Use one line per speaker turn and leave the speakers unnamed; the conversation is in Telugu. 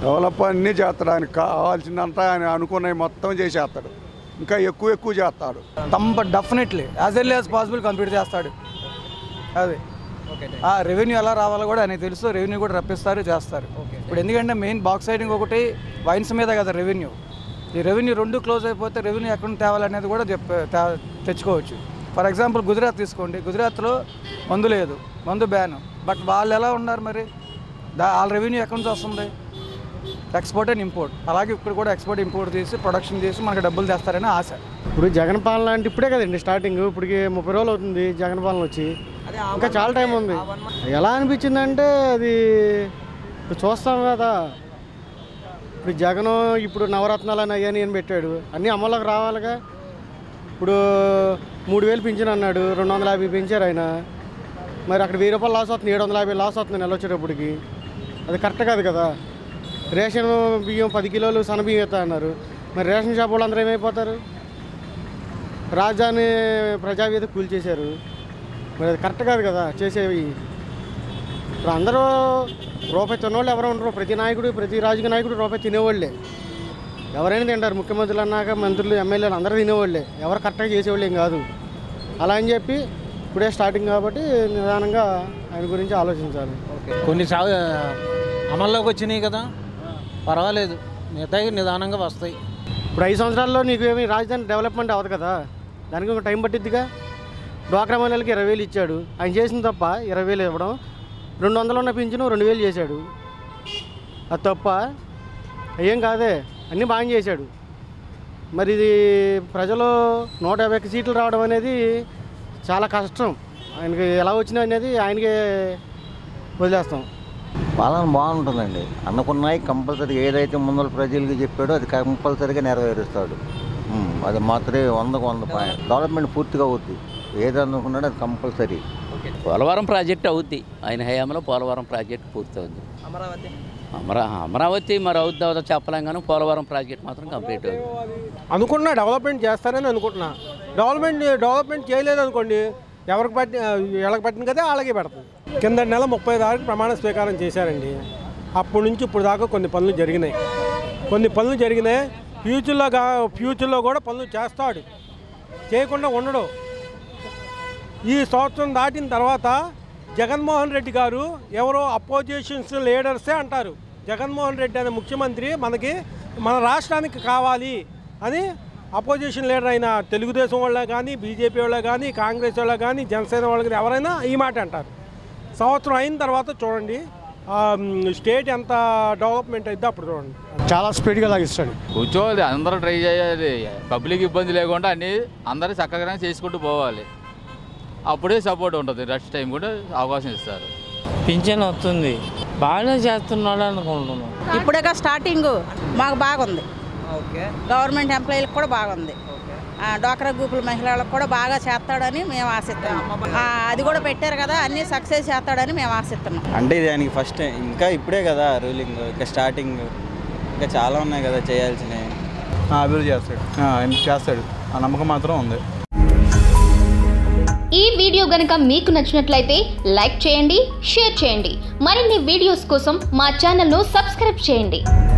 డెవలప్ అన్నీ చేస్తాడు ఆయనకు కావాల్సిందంతా ఆయన అనుకున్నవి మొత్తం చేసేస్తాడు ఇంకా ఎక్కువ ఎక్కువ చేస్తాడు
తప్ప definitely as early as possible complete చేస్తాడు అది ఆ రెవెన్యూ ఎలా రావాలో కూడా ఆయనకు తెలుసు రెవెన్యూ కూడా రప్పిస్తారు చేస్తారు ఇప్పుడు ఎందుకంటే మెయిన్ బాక్స్ సైడింగ్ ఒకటి వైన్స్ మీద కదా రెవెన్యూ ఈ రెవెన్యూ రెండు క్లోజ్ అయిపోతే రెవెన్యూ ఎక్కడ నుంచి తేవాలనేది కూడా చెప్ తే- తెచ్చుకోవచ్చు ఫర్ ఎగ్జాంపుల్ గుజరాత్ తీసుకోండి గుజరాత్లో మందు లేదు మందు బ్యాన్ బట్ వాళ్ళు ఎలా ఉన్నారు మరి దా వాళ్ళ రెవెన్యూ ఎక్కడి నుంచి వస్తుంది ఎక్స్పోర్ట్ అండ్ ఇంపోర్ట్ అలాగే ఇక్కడ కూడా ఎక్స్పోర్ట్ ఇంపోర్ట్ చేసి ప్రొడక్షన్ చేసి మనకి డబ్బులు తెస్తారని ఆశ
ఇప్పుడు జగన్ పాలన అంటే ఇప్పుడే కదండి స్టార్టింగ్ ఇప్పటికి ముప్పై రోజులు అవుతుంది జగన్ పాలన వచ్చి ఇంకా చాలా టైం ఉంది ఎలా అనిపించిందంటే అది ఇప్పుడు చూస్తాం కదా ఇప్పుడు జగన్ ఇప్పుడు నవరత్నాలు అని అయ్యాని అని పెట్టాడు అన్నీ అమల్లోకి రావాలిగా ఇప్పుడు మూడు వేలు పింఛన్ అన్నాడు రెండు వందల యాభై పెంచారు ఆయన మరి అక్కడ వెయ్యి రూపాయలు లాస్ అవుతుంది ఏడు వందల యాభై లాస్ అవుతుంది నెల వచ్చేటప్పటికి అది కరెక్ట్ కాదు కదా రేషన్ బియ్యం పది కిలోలు సన్న బియ్యం ఇస్తా అన్నారు మరి రేషన్ షాప్ వాళ్ళు అందరూ ఏమైపోతారు రాజధాని ప్రజావేద కూల్చేశారు మరి అది కరెక్ట్ కాదు కదా చేసేవి ఇప్పుడు అందరూ రూపాయి తిన్నవాళ్ళు ఎవరు ఉండరు ప్రతి నాయకుడు ప్రతి రాజకీయ నాయకుడు రూపాయి తినేవాళ్ళే ఎవరైనా తింటారు ముఖ్యమంత్రులు అన్నాక మంత్రులు ఎమ్మెల్యేలు అందరూ తినేవాళ్ళే ఎవరు కరెక్ట్గా చేసేవాళ్ళు ఏం కాదు అలా అని చెప్పి ఇప్పుడే స్టార్టింగ్ కాబట్టి నిదానంగా ఆయన గురించి ఆలోచించాలి
కొన్ని సా అమల్లోకి వచ్చినాయి కదా పర్వాలేదు మిగతాయి నిదానంగా వస్తాయి
ఇప్పుడు ఐదు సంవత్సరాల్లో నీకు ఏమి రాజధాని డెవలప్మెంట్ అవ్వదు కదా దానికి ఒక టైం పట్టిద్దిగా డ్వాక్రా మహిళలకి ఇరవై వేలు ఇచ్చాడు ఆయన చేసిన తప్ప ఇరవై వేలు ఇవ్వడం రెండు వందలు ఉన్న పింఛను రెండు వేలు చేశాడు అది తప్ప ఏం కాదే అన్నీ బాగా చేశాడు మరి ఇది ప్రజలు నూట యాభై ఒక్క సీట్లు రావడం అనేది చాలా కష్టం ఆయనకి ఎలా వచ్చినా అనేది ఆయనకే వదిలేస్తాం
పాలన బాగుంటుందండి అనుకున్నాయి కంపల్సరీ ఏదైతే ముందర ప్రజలకు చెప్పాడో అది కంపల్సరీగా నెరవేరుస్తాడు ఉమ్, అది మాత్రమే వందకు వంద పాయింట్ డెవలప్మెంట్ పూర్తిగా అవుద్ది ఏది అనుకున్నాడో అది కంపల్సరీ
పోలవరం ప్రాజెక్ట్ అవుద్ది ఆయన హయాంలో పోలవరం ప్రాజెక్ట్ పూర్తవుద్ది
అమరావతి
అమరా అమరావతి మరి అవుద్ది అవుతుందో చెప్పలేం కానీ పోలవరం ప్రాజెక్ట్ మాత్రం కంప్లీట్ అవుతుంది
అనుకున్నా డెవలప్మెంట్ చేస్తారని అనుకుంటున్నా డెవలప్మెంట్ డెవలప్మెంట్ చేయలేదు అనుకోండి ఎవరికి పట్టి వీళ్ళకి పట్టిన కదా వాళ్ళకే పెడుతుంది కింద నెల ముప్పై తారీఖు ప్రమాణ స్వీకారం చేశారండి అప్పటి నుంచి ఇప్పుడు దాకా కొన్ని పనులు జరిగినాయి కొన్ని పనులు జరిగినాయి ఫ్యూచర్లో కా ఫ్యూచర్లో కూడా పనులు చేస్తాడు చేయకుండా ఉండడు ఈ సంవత్సరం దాటిన తర్వాత జగన్మోహన్ రెడ్డి గారు ఎవరో అపోజిషన్స్ లీడర్సే అంటారు జగన్మోహన్ రెడ్డి అనే ముఖ్యమంత్రి మనకి మన రాష్ట్రానికి కావాలి అని అపోజిషన్ లీడర్ అయిన తెలుగుదేశం వాళ్ళ కానీ బీజేపీ వాళ్ళ కానీ కాంగ్రెస్ వాళ్ళ కానీ జనసేన వాళ్ళ కానీ ఎవరైనా ఈ మాట అంటారు సంవత్సరం అయిన తర్వాత చూడండి ఆ, మ్, స్టేట్ ఎంత డెవలప్మెంట్ అయితే అప్పుడు చూడండి
చాలా స్పీడ్గా లాగిస్తాడు
కూర్చోవాలి అందరూ ట్రై చేయాలి పబ్లిక్ ఇబ్బంది లేకుండా అన్ని అందరూ చక్కగా చేసుకుంటూ పోవాలి అప్పుడే సపోర్ట్ ఉంటుంది రెస్ట్ టైం కూడా అవకాశం ఇస్తారు
పింఛన్ వస్తుంది బాగానే చేస్తున్నాడు అనుకుంటున్నాం
ఇప్పుడేగా స్టార్టింగ్ మాకు బాగుంది
ఓకే
గవర్నమెంట్ ఎంప్లాయీలకు కూడా బాగుంది ఆ, డ్వాక్రా గ్రూపుల మహిళలకు కూడా బాగా చేస్తాడని మేము ఆశిస్తున్నాం ఆ, అది కూడా పెట్టారు కదా అన్నీ సక్సెస్ చేస్తాడని మేము ఆశిస్తున్నాం
అంటే ఇది ఆయనకి ఫస్ట్ ఇంకా ఇప్పుడే కదా రూలింగ్ ఇంకా స్టార్టింగ్ ఇంకా చాలా ఉన్నాయి కదా చేయాల్సినవి
అభివృద్ధి చేస్తాడు ఆయన చేస్తాడు ఆ నమ్మకం మాత్రం ఉంది
ఈ వీడియో గనక మీకు నచ్చినట్లయితే లైక్ చేయండి షేర్ చేయండి మరిన్ని వీడియోస్ కోసం మా ఛానల్ను సబ్స్క్రైబ్ చేయండి